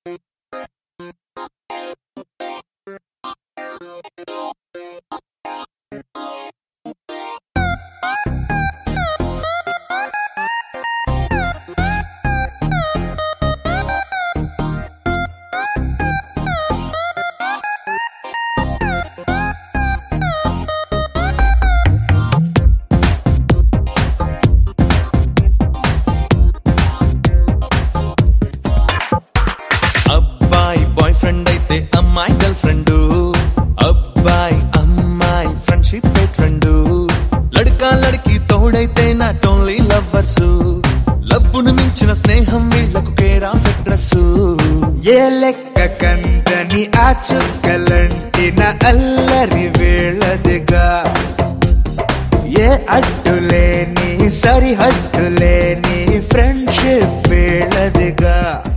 అబ్బాయి boy friend అయితే అమ్మాయి గర్ల్ ఫ్రెండ్ అబ్బాయి అమ్మాయి ఫ్రెండ్షిప్ ఫ్రెండ్ లడకా లడికి తోడైతే నాట్ ఓన్లీ లవ్వర్స్ లవ్వును మించిన స్నేహం వీళ్లకు కేర్ ఆఫ్ అడ్రస్ ఏ లెక్క కందని ఆ చుక్కలంటిన అల్లరి వేళదిగా ఏ అడ్డులేని సరిహద్దులేని ఫ్రెండ్షిప్ వేళదిగా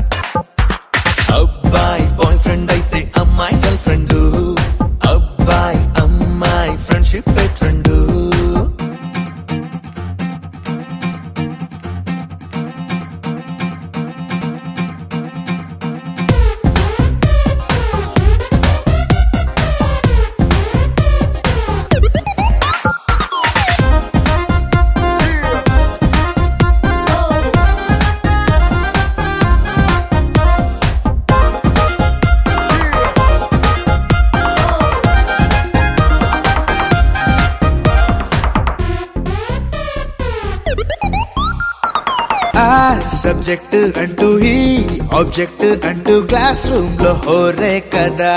అబ్బాయి బాయ్ ఫ్రెండ్ అయితే అమ్మాయి గర్ల్ ఫ్రెండ్ అబ్బాయి అమ్మాయి ఫ్రెండ్షిప్ ఫ్రెండ్ ఆ సబ్జెక్ట్ అంటూ ఈ ఆబ్జెక్ట్ అంటూ క్లాస్ రూమ్ లో హోరే కదా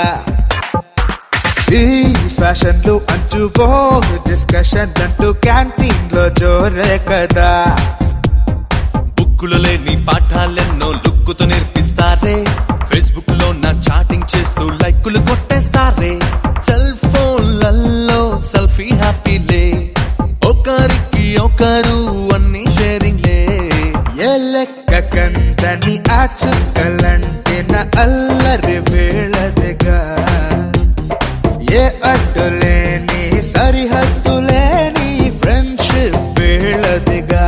ఈ ఫ్యాషన్లు అంటూ గో డిస్కషన్ అంటూ క్యాంటీన్ లో జోరే కదా బుక్కులో లేని పాఠాలెన్నో లుక్కుతో నేర్పిస్తారే ఫేస్బుక్ లో నా చాటింగ్ చేస్తూ లైకులు కొట్టేస్తారే సెల్ ఫోన్లలో సెల్ఫీ హ్యాపీలే ఒకరికి ఒకరు అన్ని షేరింగ్ లే ఏ లెక్క కందని ఆ చుక్కలంటిన అల్లరి వేళదిగా ఏ అడ్డులేని సరిహద్దులేని ఫ్రెండ్షిప్ వేళదిగా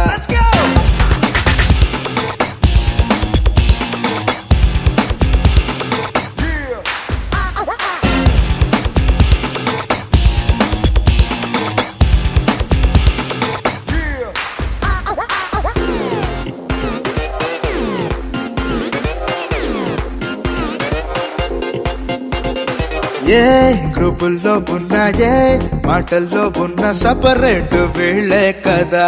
ఏ గ్రూపుల్లో ఉన్న ఏ మాటల్లో ఉన్న సపరేట్ వీళ్ళే కదా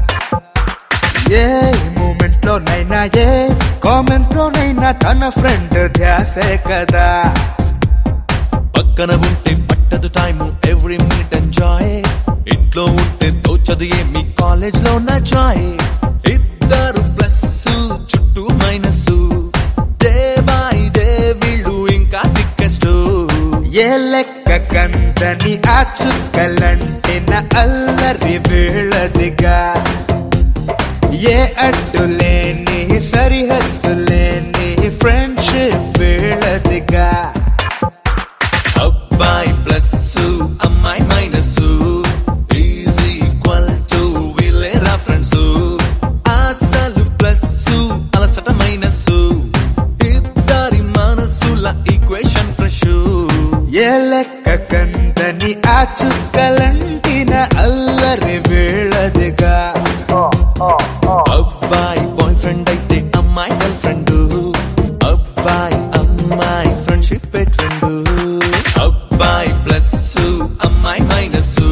ఏ మూమెంట్ లోనైనా ఏ కామెంట్ లోనైనా తన ఫ్రెండ్ ధ్యాసే కదా పక్కన ఉంటే పట్టదు టైము ఎవ్రీ మినిట్ ఎంజాయ్ ఇంట్లో ఉంటే తోచదు ఏమి కాలేజ్ లో నా జాయ్ ఇద్దరు ప్లస్ చుట్టూ మైనస్ డే బై డే వీళ్ళు ఇంకా టికెస్ట్ ఏ లెక్క కందని ఆ చుక్కలంటిన అల్లరి వీళ్ళదిగా ఏ అడ్డులేని సరిహద్దులేని ఫ్రెండ్షిప్ వీళ్ళదిగా అబ్బాయి ప్లస్ అమ్మాయి మైనస్ ఈజ్ ఈక్వల్ టు వీళ్ళేరా ఫ్రెండ్స్ అసలు ప్లస్ అలసట మైనస్ ఇద్దరి మనసుల ఈక్వేషన్ ఫ్రెష్ ఏ లెక్క కందని ఆ చుక్కలంటిన అల్లరి వీళ్ళదిగా అబ్బాయి బాయ్ ఫ్రెండ్ అయితే అమ్మాయి గర్ల్ ఫ్రెండ్ అబ్బాయి అమ్మాయి ఫ్రెండ్షిప్ ఫ్రెండ్ అబ్బాయి ప్లస్ అమ్మాయి మైనస్